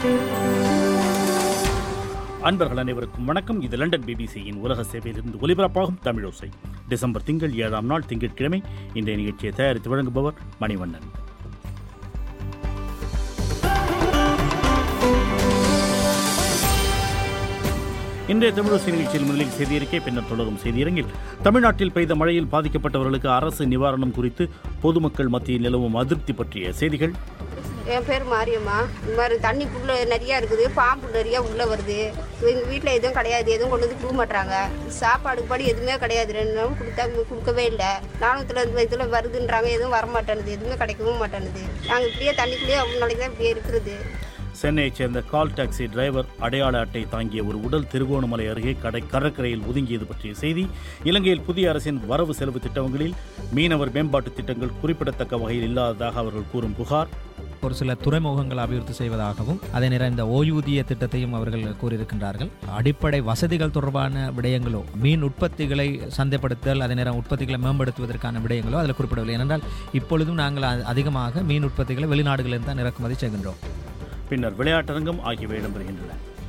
அன்பர்கள் அனைவருக்கும் வணக்கம் இது லண்டன் பிபிசியின் உலக சேவையிலிருந்து ஒலிபரப்பாகும் தமிழோசை டிசம்பர் திங்கள் ஏழாம் நாள் திங்கட்கிழமை இன்றைய நிகழ்ச்சியை தயாரித்து வழங்குபவர் மணிவண்ணன் இன்றைய தமிழோசை நிகழ்ச்சியில் முதலில் செய்தியறிக்கை பின்னர் தொடரும் செய்தியரங்கில் தமிழ்நாட்டில் பெய்த மழையில் பாதிக்கப்பட்டவர்களுக்கு அரசு நிவாரணம் குறித்து பொதுமக்கள் மத்தியில் நிலவும் அதிருப்தி பற்றிய செய்திகள் என் பேர் மாரியம்மா இந்த மாதிரி தண்ணி புல்ல நிறையா இருக்குது பாம்பு நிறையா உள்ளே வருது எங்கள் வீட்டில் எதுவும் கிடையாது எதுவும் கொண்டு வந்து கொடுக்க மாட்டாங்க சாப்பாடு படி எதுவுமே கிடையாது ரெண்டு நாள் கொடுத்தா கொடுக்கவே இல்லை நானூற்றில் இதில் வருதுன்றாங்க எதுவும் வர மாட்டேனுது எதுவுமே கிடைக்கவும் மாட்டேனுது நாங்கள் இப்படியே தண்ணிக்குள்ளேயே அவ்வளோ நாளைக்கு தான் இப்படியே இருக்கிறது சென்னையைச் சேர்ந்த கால் டாக்ஸி டிரைவர் அடையாள அட்டை தாங்கிய ஒரு உடல் திருகோணமலை அருகே கடை கடற்கரையில் ஒதுங்கியது பற்றிய செய்தி இலங்கையில் புதிய அரசின் வரவு செலவு திட்டங்களில் மீனவர் மேம்பாட்டு திட்டங்கள் குறிப்பிடத்தக்க வகையில் இல்லாததாக அவர்கள் கூறும் புகார் ஒரு சில துறைமுகங்கள் அபிவிருத்தி செய்வதாகவும் அதே நேரம் இந்த ஓய்வூதிய திட்டத்தையும் அவர்கள் கூறியிருக்கின்றார்கள் அடிப்படை வசதிகள் தொடர்பான விடயங்களோ மீன் உற்பத்திகளை சந்தைப்படுத்தல் அதே நேரம் உற்பத்திகளை மேம்படுத்துவதற்கான விடயங்களோ அதில் குறிப்பிடவில்லை ஏனென்றால் இப்பொழுதும் நாங்கள் அ- அதிகமாக மீன் உற்பத்திகளை வெளிநாடுகளில் தான் இறக்குமதி செய்கின்றோம் பின்னர் விளையாட்டரங்கம் ஆகியவை இடம்பெறுகின்றன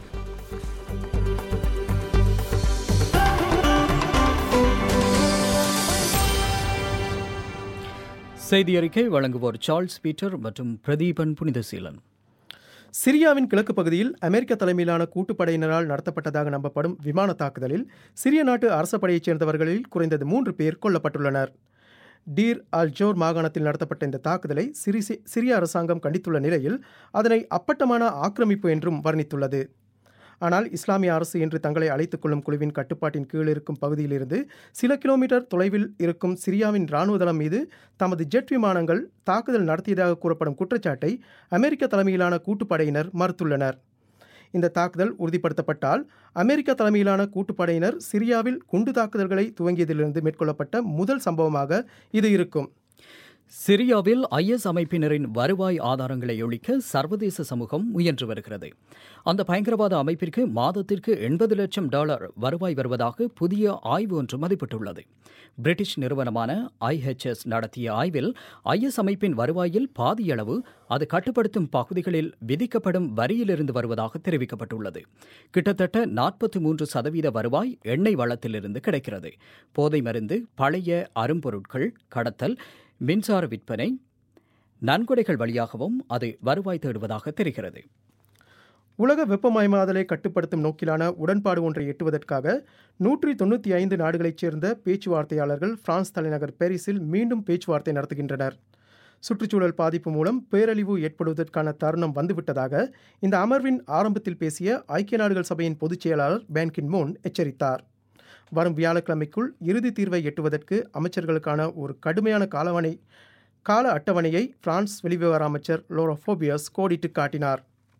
செய்தி அறிக்கை வழங்குவோர் சார்ல்ஸ் பீட்டர் மற்றும் பிரதீபன் புனிதசீலன் சிரியாவின் கிழக்கு பகுதியில் அமெரிக்க தலைமையிலான கூட்டுப்படையினரால் நடத்தப்பட்டதாக நம்பப்படும் விமான தாக்குதலில் சிரிய நாட்டு அரச படையைச் சேர்ந்தவர்களில் குறைந்தது மூன்று பேர் கொல்லப்பட்டுள்ளனர் டீர் அல் ஜோர் மாகாணத்தில் நடத்தப்பட்ட இந்த தாக்குதலை சிரி சிரிய அரசாங்கம் கண்டித்துள்ள நிலையில் அதனை அப்பட்டமான ஆக்கிரமிப்பு என்றும் வர்ணித்துள்ளது ஆனால் இஸ்லாமிய அரசு என்று தங்களை அழைத்துக் கொள்ளும் குழுவின் கட்டுப்பாட்டின் கீழ் இருக்கும் பகுதியிலிருந்து சில கிலோமீட்டர் தொலைவில் இருக்கும் சிரியாவின் இராணுவ தளம் மீது தமது ஜெட் விமானங்கள் தாக்குதல் நடத்தியதாக கூறப்படும் குற்றச்சாட்டை அமெரிக்க தலைமையிலான கூட்டுப்படையினர் மறுத்துள்ளனர் இந்த தாக்குதல் உறுதிப்படுத்தப்பட்டால் அமெரிக்க தலைமையிலான கூட்டுப்படையினர் சிரியாவில் குண்டு தாக்குதல்களை துவங்கியதிலிருந்து மேற்கொள்ளப்பட்ட முதல் சம்பவமாக இது இருக்கும் சிரியாவில் ஐஎஸ் அமைப்பினரின் வருவாய் ஆதாரங்களை ஒழிக்க சர்வதேச சமூகம் முயன்று வருகிறது அந்த பயங்கரவாத அமைப்பிற்கு மாதத்திற்கு எண்பது லட்சம் டாலர் வருவாய் வருவதாக புதிய ஆய்வு ஒன்று மதிப்பிட்டுள்ளது பிரிட்டிஷ் நிறுவனமான ஐஹெச்எஸ் நடத்திய ஆய்வில் ஐஎஸ் அமைப்பின் வருவாயில் பாதியளவு அது கட்டுப்படுத்தும் பகுதிகளில் விதிக்கப்படும் வரியிலிருந்து வருவதாக தெரிவிக்கப்பட்டுள்ளது கிட்டத்தட்ட நாற்பத்தி மூன்று சதவீத வருவாய் எண்ணெய் வளத்திலிருந்து கிடைக்கிறது போதை மருந்து பழைய அரும்பொருட்கள் கடத்தல் மின்சார விற்பனை நன்கொடைகள் வழியாகவும் அது வருவாய் தேடுவதாக தெரிகிறது உலக வெப்பமயமாதலை கட்டுப்படுத்தும் நோக்கிலான உடன்பாடு ஒன்றை எட்டுவதற்காக நூற்றி தொண்ணூற்றி ஐந்து நாடுகளைச் சேர்ந்த பேச்சுவார்த்தையாளர்கள் பிரான்ஸ் தலைநகர் பாரிஸில் மீண்டும் பேச்சுவார்த்தை நடத்துகின்றனர் சுற்றுச்சூழல் பாதிப்பு மூலம் பேரழிவு ஏற்படுவதற்கான தருணம் வந்துவிட்டதாக இந்த அமர்வின் ஆரம்பத்தில் பேசிய ஐக்கிய நாடுகள் சபையின் பொதுச் செயலாளர் பேன்கின் மூன் எச்சரித்தார் வரும் வியாழக்கிழமைக்குள் இறுதி தீர்வை எட்டுவதற்கு அமைச்சர்களுக்கான ஒரு கடுமையான காலவணை கால அட்டவணையை பிரான்ஸ் வெளிவிவகார அமைச்சர் லோரோஃபோபியஸ் கோடிட்டு காட்டினார்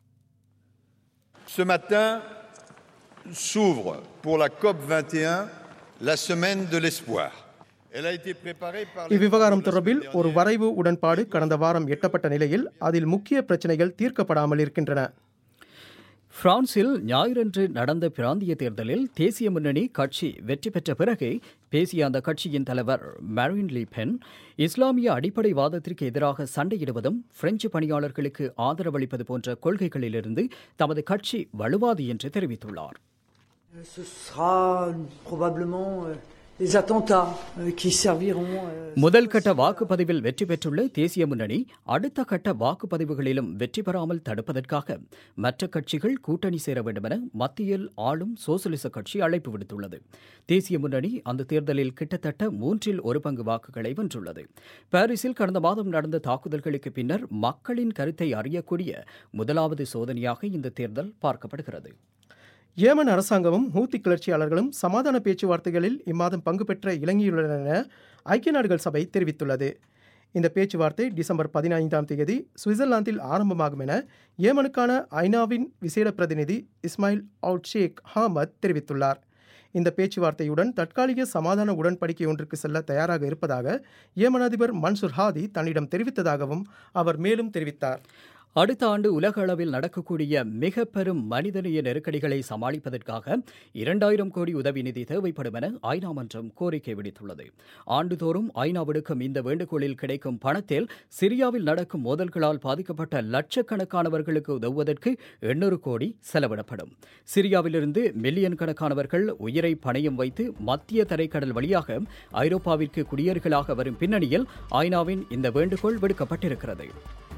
Ce matin s'ouvre pour la COP 21 la semaine de l'espoir. Elle a été préparée par les இவ்விவகாரம் travaux de la தொடர்பில் semaine ஒரு dernière. வரைவு உடன்பாடு கடந்த வாரம் எட்டப்பட்ட நிலையில் அதில் முக்கிய பிரச்சனைகள் தீர்க்கப்படாமல் இருக்கின்றன பிரான்சில் ஞாயிறன்று நடந்த பிராந்திய தேர்தலில் தேசிய முன்னணி கட்சி வெற்றி பெற்ற பிறகு பேசிய அந்த கட்சியின் தலைவர் மரின் லீ பென் இஸ்லாமிய அடிப்படைவாதத்திற்கு எதிராக சண்டையிடுவதும் பிரெஞ்சு பணியாளர்களுக்கு ஆதரவளிப்பது போன்ற கொள்கைகளிலிருந்து தமது கட்சி வலுவாது என்று தெரிவித்துள்ளார் Ce sera probablement euh, les attentats euh, qui serviront. euh, முதல் கட்ட வாக்குப்பதிவில் வெற்றி பெற்றுள்ள தேசிய முன்னணி அடுத்த கட்ட வாக்குப்பதிவுகளிலும் வெற்றி பெறாமல் தடுப்பதற்காக மற்ற கட்சிகள் கூட்டணி சேர வேண்டுமென மத்தியில் ஆளும் சோசலிச கட்சி அழைப்பு விடுத்துள்ளது தேசிய முன்னணி அந்த தேர்தலில் கிட்டத்தட்ட மூன்றில் ஒரு பங்கு வாக்குகளை வென்றுள்ளது பாரிஸில் கடந்த மாதம் நடந்த தாக்குதல்களுக்கு பின்னர் மக்களின் கருத்தை அறியக்கூடிய முதலாவது சோதனையாக இந்த தேர்தல் பார்க்கப்படுகிறது ஏமன் அரசாங்கமும் ஹூத்தி கிளர்ச்சியாளர்களும் சமாதான பேச்சுவார்த்தைகளில் இம்மாதம் பங்கு பெற்ற இலங்கையுள்ளன என ஐக்கிய நாடுகள் சபை தெரிவித்துள்ளது இந்த பேச்சுவார்த்தை டிசம்பர் பதினைந்தாம் தேதி சுவிட்சர்லாந்தில் ஆரம்பமாகும் என ஏமனுக்கான ஐநாவின் விசேட பிரதிநிதி இஸ்மாயில் அவுட் ஷேக் ஹாமத் தெரிவித்துள்ளார் இந்த பேச்சுவார்த்தையுடன் தற்காலிக சமாதான உடன்படிக்கை ஒன்றுக்கு செல்ல தயாராக இருப்பதாக ஏமன் அதிபர் மன்சூர் ஹாதி தன்னிடம் தெரிவித்ததாகவும் அவர் மேலும் தெரிவித்தார் அடுத்த ஆண்டு உலக அளவில் நடக்கக்கூடிய மிக பெரும் மனிதநேய நெருக்கடிகளை சமாளிப்பதற்காக இரண்டாயிரம் கோடி உதவி நிதி தேவைப்படும் என ஐநா மன்றம் கோரிக்கை விடுத்துள்ளது ஆண்டுதோறும் ஐநா விடுக்கும் இந்த வேண்டுகோளில் கிடைக்கும் பணத்தில் சிரியாவில் நடக்கும் மோதல்களால் பாதிக்கப்பட்ட லட்சக்கணக்கானவர்களுக்கு உதவுவதற்கு எண்ணூறு கோடி செலவிடப்படும் சிரியாவிலிருந்து மில்லியன் கணக்கானவர்கள் உயிரை பணயம் வைத்து மத்திய தரைக்கடல் வழியாக ஐரோப்பாவிற்கு குடியேறுகளாக வரும் பின்னணியில் ஐநாவின் இந்த வேண்டுகோள் விடுக்கப்பட்டிருக்கிறது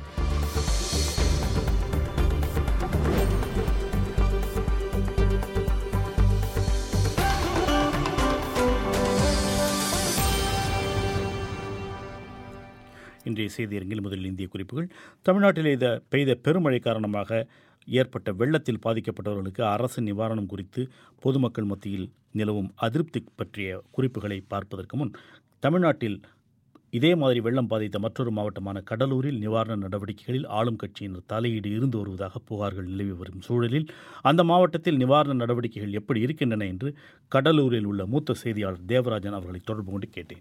இன்றைய செய்தியரங்கில் முதலில் இந்திய குறிப்புகள் தமிழ்நாட்டில் இத பெய்த பெருமழை காரணமாக ஏற்பட்ட வெள்ளத்தில் பாதிக்கப்பட்டவர்களுக்கு அரசு நிவாரணம் குறித்து பொதுமக்கள் மத்தியில் நிலவும் அதிருப்தி பற்றிய குறிப்புகளை பார்ப்பதற்கு முன் தமிழ்நாட்டில் இதே மாதிரி வெள்ளம் பாதித்த மற்றொரு மாவட்டமான கடலூரில் நிவாரண நடவடிக்கைகளில் ஆளும் கட்சியினர் தலையீடு இருந்து வருவதாக புகார்கள் நிலவி வரும் சூழலில் அந்த மாவட்டத்தில் நிவாரண நடவடிக்கைகள் எப்படி இருக்கின்றன என்று கடலூரில் உள்ள மூத்த செய்தியாளர் தேவராஜன் அவர்களை தொடர்பு கொண்டு கேட்டேன்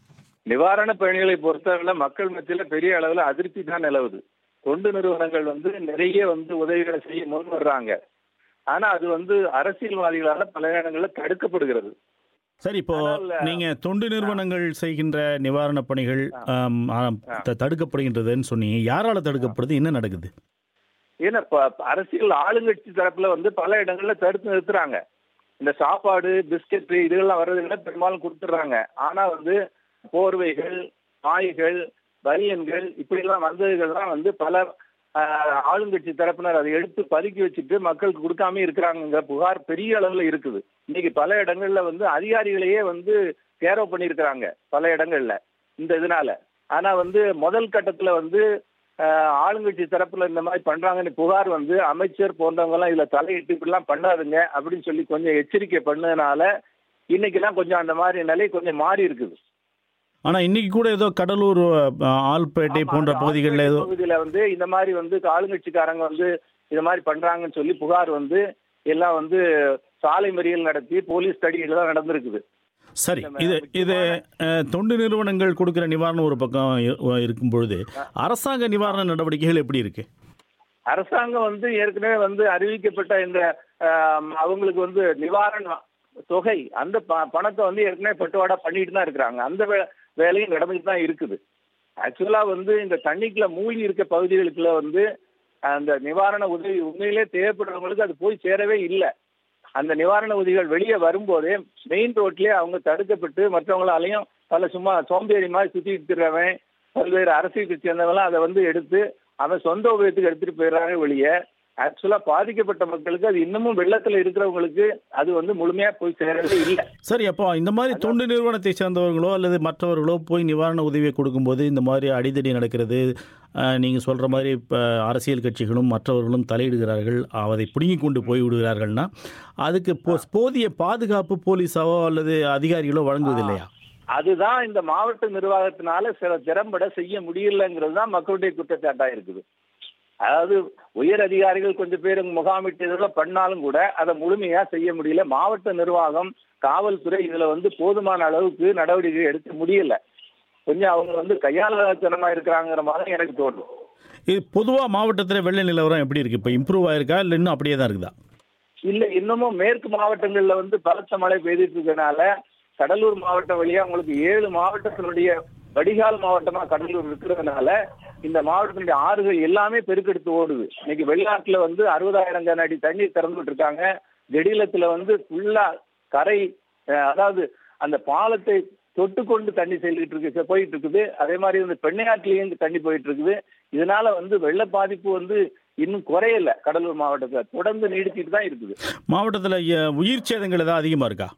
நிவாரண பணிகளை பொறுத்தவரை மக்கள் மத்தியில பெரிய அளவுல அதிருப்தி தான் நிலவுது தொண்டு நிறுவனங்கள் வந்து நிறைய வந்து உதவிகளை செய்ய முன் வர்றாங்க ஆனா அது வந்து அரசியல்வாதிகளால பல இடங்கள்ல தடுக்கப்படுகிறது சரி இப்போ ஆனால், நீங்க தொண்டு நிறுவனங்கள் செய்கின்ற நிவாரணப் பணிகள் ஆம், ஆம், த- தடுக்கப்படுகின்றதுன்னு சொன்னீங்க யாரால தடுக்கப்படுது என்ன நடக்குது ஏன்னா ப- அரசியல் ஆளுங்கட்சி தரப்புல வந்து பல இடங்கள்ல தடுத்து நிறுத்துறாங்க இந்த சாப்பாடு பிஸ்கட் இதுகள்லாம் வர்றதுல பெரும்பாலும் கொடுத்துட்றாங்க ஆனா வந்து போர்வைகள் பாய்கள் பனியன்கள் இப்படி எல்லாம் வந்ததுகள்லாம் வந்து பல ஆஹ், ஆளுங்கட்சி தரப்பினர் அதை எடுத்து பதுக்கி வச்சுட்டு மக்களுக்கு கொடுக்காம இருக்கிறாங்க புகார் பெரிய அளவுல இருக்குது இன்னைக்கு பல இடங்கள்ல வந்து அதிகாரிகளையே வந்து கேரவ் பண்ணியிருக்கிறாங்க பல இடங்கள்ல இந்த இதனால ஆனா வந்து முதல் கட்டத்துல வந்து ஆஹ், ஆளுங்கட்சி தரப்புல இந்த மாதிரி பண்றாங்கன்னு புகார் வந்து அமைச்சர் போன்றவங்க எல்லாம் இதுல தலையிட்டு இப்படிலாம் பண்ணாதுங்க அப்படின்னு சொல்லி கொஞ்சம் எச்சரிக்கை பண்ணதுனால இன்னைக்கெல்லாம் கொஞ்சம் அந்த மாதிரி நிலை கொஞ்சம் மாறி இருக்குது ஆனா இன்னைக்கு கூட ஏதோ கடலூர் ஆ, ஆல்பேட்டை ஆமா, போன்ற அந்த பகுதிகளில் ஏதோ ஆழ்வார் பகுதியில வந்து இந்த மாதிரி வந்து ஆளுங்கட்சிக்காரங்க வந்து இந்த மாதிரி பண்றாங்கன்னு சொல்லி புகார் வந்து எல்லாம் வந்து சாலை மறியல் நடத்தி போலீஸ் தடியெல்லாம் நடந்திருக்குது சரி இந்த இது முக்கியமான- இது அஹ், தொண்டு நிறுவனங்கள் கொடுக்கிற நிவாரணம் ஒரு பக்கம் இ- இருக்கும் பொழுது அரசாங்க நிவாரண நடவடிக்கைகள் எப்படி இருக்கு அரசாங்கம் வந்து ஏற்கனவே வந்து அறிவிக்கப்பட்ட இந்த ஆம், அவங்களுக்கு வந்து நிவாரண தொகை அந்த ப- பணத்தை வந்து ஏற்கனவே பட்டுவாடா பண்ணிட்டு தான் இருக்கிறாங்க அந்த வே- வேலையும் நடந்துட்டு தான் இருக்குது ஆக்சுவலா வந்து இந்த தண்ணிக்குள்ள மூழ்கி இருக்க பகுதிகளுக்குள்ள வந்து அந்த நிவாரண உதவி உண்மையிலே தேவைப்படுறவங்களுக்கு அது போய் சேரவே இல்லை அந்த நிவாரண உதவிகள் வெளியே வரும்போதே மெயின் ரோட்லயே அவங்க தடுக்கப்பட்டு மற்றவங்களாலையும் பல சும்மா சோம்பேறி மாதிரி சுத்திட்டு இருக்கிறவன் பல்வேறு அரசியல் கட்சி சேர்ந்தவங்களாம் அதை வந்து எடுத்து அவன் சொந்த உபயோகத்துக்கு எடுத்துட்டு போயிடுறாங்க வெளியே ஆக்சுவலா பாதிக்கப்பட்ட மக்களுக்கு அது இன்னமும் வெள்ளத்துல இருக்கிறவங்களுக்கு அது வந்து முழுமையா போய் சேரவே இல்லை சரி அப்போ இந்த மாதிரி தொண்டு நிறுவனத்தை சேர்ந்தவர்களோ அல்லது மற்றவர்களோ போய் நிவாரண உதவியை கொடுக்கும்போது இந்த மாதிரி அடிதடி நடக்கிறது அஹ், நீங்க சொல்ற மாதிரி இப்போ அரசியல் கட்சிகளும் மற்றவர்களும் தலையிடுகிறார்கள் அதை பிடுங்கி கொண்டு போய் விடுகிறார்கள்னா அதுக்கு போ- போதிய பாதுகாப்பு போலீஸாவோ அல்லது அதிகாரிகளோ வழங்குவதில்லையா அதுதான் இந்த மாவட்ட நிர்வாகத்தினால சில திறம்பட செய்ய முடியலங்கிறது தான் மக்களுடைய குற்றச்சாட்டா இருக்குது அதாவது உயர் அதிகாரிகள் கொஞ்சம் பேர் முகாமிட்டு இதெல்லாம் பண்ணாலும் கூட அதை முழுமையா செய்ய முடியல மாவட்ட நிர்வாகம் காவல்துறை இதுல வந்து போதுமான அளவுக்கு நடவடிக்கை எடுக்க முடியல கொஞ்சம் அவங்க வந்து கையாளத்தனமா இருக்கிறாங்கிற மாதிரி எனக்கு தோணும் இது பொதுவாக மாவட்டத்தில் வெள்ள நிலவரம் எப்படி இருக்கு இப்போ இம்ப்ரூவ் ஆயிருக்கா இல்லை இன்னும் அப்படியே தான் இருக்குதா இல்ல இன்னமும் மேற்கு மாவட்டங்கள்ல வந்து பலத்த மழை பெய்துட்டு இருக்கனால கடலூர் மாவட்டம் வழியா உங்களுக்கு ஏழு மாவட்டத்தினுடைய வடிகால் மாவட்டமா கடலூர் இருக்கிறதுனால இந்த மாவட்டத்தினுடைய ஆறுகள் எல்லாமே பெருக்கெடுத்து ஓடுது இன்னைக்கு வெளிநாட்டுல வந்து அறுபதாயிரம் கன அடி தண்ணீர் திறந்துட்டு இருக்காங்க ஜெடிலத்துல வந்து ஃபுல்லா கரை அஹ், அதாவது அந்த பாலத்தை தொட்டு கொண்டு தண்ணி செல்லிட்டு இருக்கு போயிட்டு இருக்குது அதே மாதிரி வந்து பெண்ணையாற்றிலேயும் தண்ணி போயிட்டு இருக்குது இதனால வந்து வெள்ள பாதிப்பு வந்து இன்னும் குறையல கடலூர் மாவட்டத்துல தொடர்ந்து நீடிச்சிட்டு தான் இருக்குது மாவட்டத்தில் உயிர் சேதங்கள் ஏதாவது அதிகமாக இருக்கா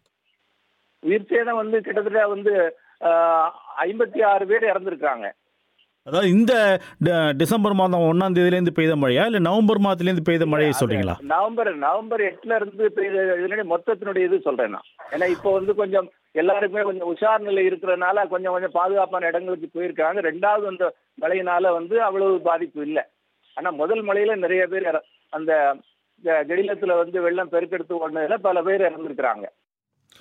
உயிர் சேதம் வந்து கிட்டத்தட்ட வந்து ஐம்பத்தி ஆறு பேர் இறந்துருக்காங்க அதாவது இந்த ட- டிசம்பர் மாதம் ஒன்றாம் தேதியிலேருந்து பெய்த மழையா இல்லை நவம்பர் மாதத்துலேருந்து பெய்த மழையை சொல்றீங்களா நவம்பர் நவம்பர் எட்டுல இருந்து பெய்த இதனுடைய மொத்தத்தினுடைய இது சொல்றேன் நான் ஏன்னா இப்போ வந்து கொஞ்சம் எல்லாருக்குமே கொஞ்சம் உஷார் நிலை இருக்கிறதுனால கொஞ்சம் கொஞ்சம் பாதுகாப்பான இடங்களுக்கு போயிருக்காங்க ரெண்டாவது அந்த மழையினால வந்து அவ்வளவு பாதிப்பு இல்லை ஆனா முதல் மழையில நிறைய பேர் இற- அந்த ஜ- ஜெடிலத்துல வந்து வெள்ளம் பெருக்கெடுத்து ஓடுனதுல பல பேர் இறந்துருக்கிறாங்க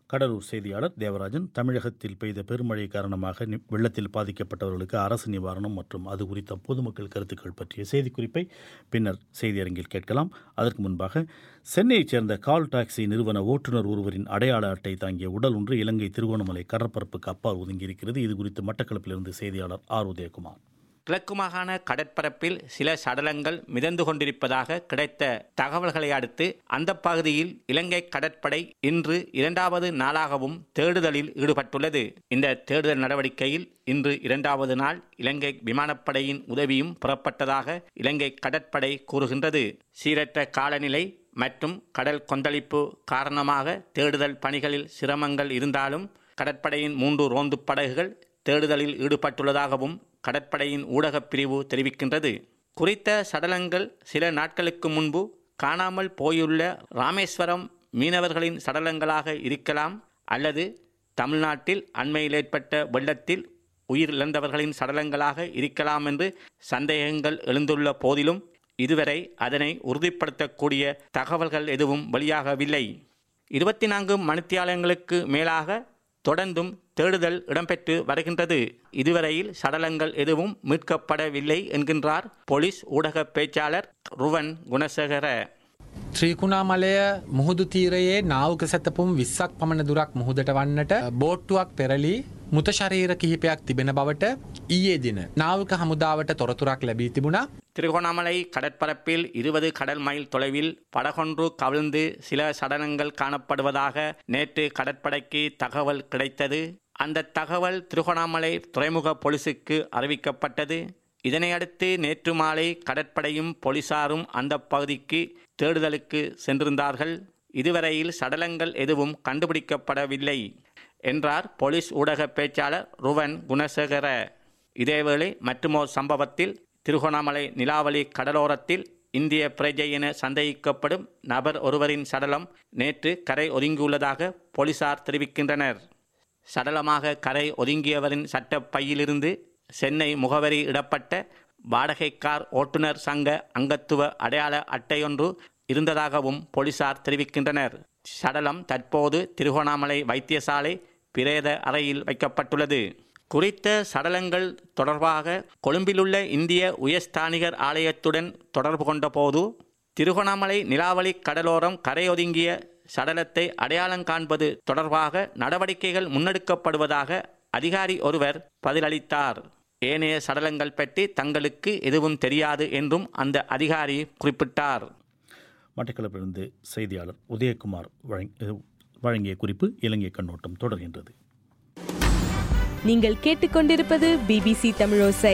கடலூர் செய்தியாளர் தேவராஜன் தமிழகத்தில் பெய்த பெருமழை காரணமாக நி- வெள்ளத்தில் பாதிக்கப்பட்டவர்களுக்கு அரசு நிவாரணம் மற்றும் அது குறித்த பொதுமக்கள் கருத்துக்கள் பற்றிய செய்திக்குறிப்பை பின்னர் செய்தியரங்கில் கேட்கலாம் அதற்கு முன்பாக சென்னையைச் சேர்ந்த கால் டாக்ஸி நிறுவன ஓட்டுநர் ஒருவரின் அடையாள அட்டை தாங்கிய உடல் ஒன்று இலங்கை திருகோணமலை கடற்பரப்புக்கு அப்பால் ஒதுங்கியிருக்கிறது இது குறித்து மட்டக்களப்பிலிருந்து செய்தியாளர் ஆர் உதயகுமார் கிழக்கு மாகாண கடற்பரப்பில் சில சடலங்கள் மிதந்து கொண்டிருப்பதாக கிடைத்த தகவல்களை அடுத்து அந்த பகுதியில் இலங்கை கடற்படை இன்று இரண்டாவது நாளாகவும் தேடுதலில் ஈடுபட்டுள்ளது இந்த தேடுதல் நடவடிக்கையில் இன்று இரண்டாவது நாள் இலங்கை விமானப்படையின் உதவியும் புறப்பட்டதாக இலங்கை கடற்படை கூறுகின்றது சீரற்ற காலநிலை மற்றும் கடல் கொந்தளிப்பு காரணமாக தேடுதல் பணிகளில் சிரமங்கள் இருந்தாலும் கடற்படையின் மூன்று ரோந்து படகுகள் தேடுதலில் ஈடுபட்டுள்ளதாகவும் கடற்படையின் ஊடகப் பிரிவு தெரிவிக்கின்றது குறித்த சடலங்கள் சில நாட்களுக்கு முன்பு காணாமல் போயுள்ள ராமேஸ்வரம் மீனவர்களின் சடலங்களாக இருக்கலாம் அல்லது தமிழ்நாட்டில் அண்மையில் ஏற்பட்ட வெள்ளத்தில் உயிரிழந்தவர்களின் சடலங்களாக இருக்கலாம் என்று சந்தேகங்கள் எழுந்துள்ள போதிலும் இதுவரை அதனை உறுதிப்படுத்தக்கூடிய தகவல்கள் எதுவும் வெளியாகவில்லை இருபத்தி நான்கு மணித்தியாலங்களுக்கு மேலாக தொடர்ந்தும் தேடுதல் இடம்பெற்று வருகின்றது இதுவரையில் சடலங்கள் எதுவும் மீட்கப்படவில்லை என்கின்றார் போலீஸ் ஊடக பேச்சாளர் ருவன் குணசேகர ත්‍රීකුණාමලය මුහුදු තීරයේ නාවක සැතපුම් විස්සක් පමණ දුරක් මුහුදට වන්නට බෝට්ටුවක් පෙරලි මුත ශරීර කිහිපයක් තිබෙන බවට ඊයේ දින නාවක හමුදාවට තොරතුරක් ලැබී තිබුණා திருகோணமலை கடற்பரப்பில் இருபது கடல் மைல் தொலைவில் படகொன்று கவிழ்ந்து சில சடலங்கள் காணப்படுவதாக நேற்று கடற்படைக்கு தகவல் கிடைத்தது அந்த தகவல் திருகோணாமலை துறைமுக போலீசுக்கு அறிவிக்கப்பட்டது இதனையடுத்து நேற்று மாலை கடற்படையும் போலீசாரும் அந்த பகுதிக்கு தேடுதலுக்கு சென்றிருந்தார்கள் இதுவரையில் சடலங்கள் எதுவும் கண்டுபிடிக்கப்படவில்லை என்றார் போலீஸ் ஊடக பேச்சாளர் ருவன் குணசேகர இதேவேளை மற்றுமோர் சம்பவத்தில் திருகோணாமலை நிலாவளி கடலோரத்தில் இந்திய பிரஜை என சந்தேகிக்கப்படும் நபர் ஒருவரின் சடலம் நேற்று கரை ஒதுங்கியுள்ளதாக போலீசார் தெரிவிக்கின்றனர் சடலமாக கரை ஒதுங்கியவரின் சட்டப்பையிலிருந்து சென்னை முகவரி இடப்பட்ட வாடகை கார் ஓட்டுநர் சங்க அங்கத்துவ அடையாள அட்டையொன்று இருந்ததாகவும் போலீசார் தெரிவிக்கின்றனர் சடலம் தற்போது திருகோணாமலை வைத்தியசாலை பிரேத அறையில் வைக்கப்பட்டுள்ளது குறித்த சடலங்கள் தொடர்பாக கொழும்பிலுள்ள இந்திய உயர்ஸ்தானிகர் ஆலயத்துடன் தொடர்பு கொண்டபோது திருகோணாமலை நிலாவளி கடலோரம் கரையொதுங்கிய சடலத்தை அடையாளம் காண்பது தொடர்பாக நடவடிக்கைகள் முன்னெடுக்கப்படுவதாக அதிகாரி ஒருவர் பதிலளித்தார் ஏனைய சடலங்கள் பற்றி தங்களுக்கு எதுவும் தெரியாது என்றும் அந்த அதிகாரி குறிப்பிட்டார் மட்டக்களப்பிலிருந்து செய்தியாளர் உதயகுமார் வழங்க- வழங்கிய குறிப்பு இலங்கை கண்ணோட்டம் தொடர்கின்றது நீங்கள் கேட்டுக்கொண்டிருப்பது பிபிசி தமிழோசை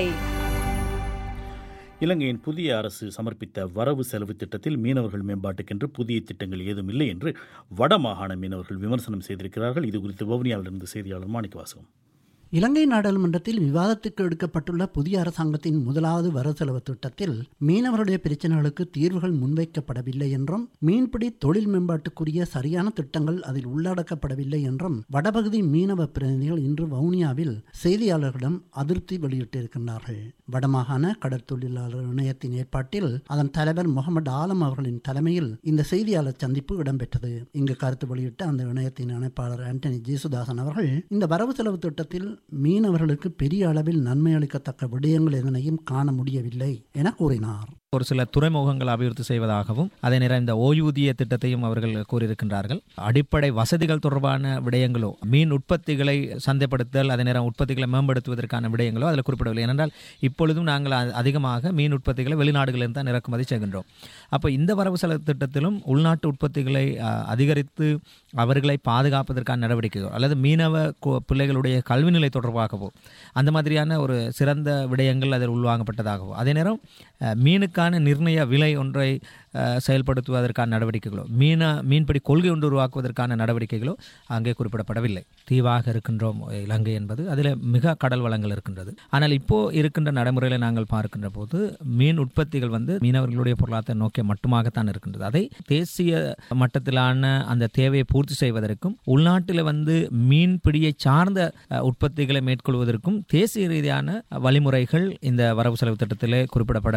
இலங்கையின் புதிய அரசு சமர்ப்பித்த வரவு செலவு திட்டத்தில் மீனவர்கள் மேம்பாட்டுக்கென்று புதிய திட்டங்கள் ஏதும் இல்லை என்று வடமாகாண மீனவர்கள் விமர்சனம் செய்திருக்கிறார்கள் இது குறித்து வவுனியாவிலிருந்து செய்தியாளர் மாணிக்கவாசகம் இலங்கை நாடாளுமன்றத்தில் விவாதத்துக்கு எடுக்கப்பட்டுள்ள புதிய அரசாங்கத்தின் முதலாவது வரவு செலவு திட்டத்தில் மீனவருடைய பிரச்சனைகளுக்கு தீர்வுகள் முன்வைக்கப்படவில்லை என்றும் மீன்பிடி தொழில் மேம்பாட்டுக்குரிய சரியான திட்டங்கள் அதில் உள்ளடக்கப்படவில்லை என்றும் வடபகுதி மீனவ பிரதிநிதிகள் இன்று வவுனியாவில் செய்தியாளர்களிடம் அதிருப்தி வெளியிட்டிருக்கின்றார்கள் வடமாகாண கடற்தொழிலாளர் இணையத்தின் ஏற்பாட்டில் அதன் தலைவர் முகமது ஆலம் அவர்களின் தலைமையில் இந்த செய்தியாளர் சந்திப்பு இடம்பெற்றது இங்கு கருத்து வெளியிட்ட அந்த இணையத்தின் இணைப்பாளர் ஆண்டனி ஜேசுதாசன் அவர்கள் இந்த வரவு செலவு திட்டத்தில் மீனவர்களுக்கு பெரிய அளவில் நன்மை அளிக்கத்தக்க விடயங்கள் எதனையும் காண முடியவில்லை என கூறினார் ஒரு சில துறைமுகங்கள் அபிவிருத்தி செய்வதாகவும் அதே நேரம் இந்த ஓய்வூதிய திட்டத்தையும் அவர்கள் கூறியிருக்கின்றார்கள் அடிப்படை வசதிகள் தொடர்பான விடயங்களோ மீன் உற்பத்திகளை சந்தைப்படுத்தல் அதே நேரம் உற்பத்திகளை மேம்படுத்துவதற்கான விடயங்களோ அதில் குறிப்பிடவில்லை ஏனென்றால் இப்பொழுதும் நாங்கள் அ- அதிகமாக மீன் உற்பத்திகளை வெளிநாடுகளில் தான் இறக்குமதி செய்கின்றோம் அப்போ இந்த வரவு செலவு திட்டத்திலும் உள்நாட்டு உற்பத்திகளை அ, அதிகரித்து அவர்களை பாதுகாப்பதற்கான நடவடிக்கைகள் அல்லது மீனவ கு- பிள்ளைகளுடைய கல்வி நிலை தொடர்பாகவோ அந்த மாதிரியான ஒரு சிறந்த விடயங்கள் அதில் உள்வாங்கப்பட்டதாகவோ அதே நேரம் அஹ், மீனுக்கான நிர்ணய விலை ஒன்றை அஹ், செயல்படுத்துவதற்கான நடவடிக்கைகளோ மீன மீன்பிடி கொள்கை ஒன்று உருவாக்குவதற்கான நடவடிக்கைகளோ அங்கே குறிப்பிடப்படவில்லை தீவாக இருக்கின்றோம் இலங்கை என்பது அதில் மிக கடல் வளங்கள் இருக்கின்றது ஆனால் இப்போ இருக்கின்ற நடைமுறையில் நாங்கள் பார்க்கின்ற போது மீன் உற்பத்திகள் வந்து மீனவர்களுடைய பொருளாதார நோக்கிய மட்டுமாகத்தான் இருக்கின்றது அதை தேசிய மட்டத்திலான அந்த தேவையை பூர்த்தி செய்வதற்கும் உள்நாட்டில் வந்து மீன் பிடியை சார்ந்த அஹ், உற்பத்திகளை மேற்கொள்வதற்கும் தேசிய ரீதியான வழிமுறைகள் இந்த வரவு செலவு திட்டத்திலே குறிப்பிடப்படவில்லை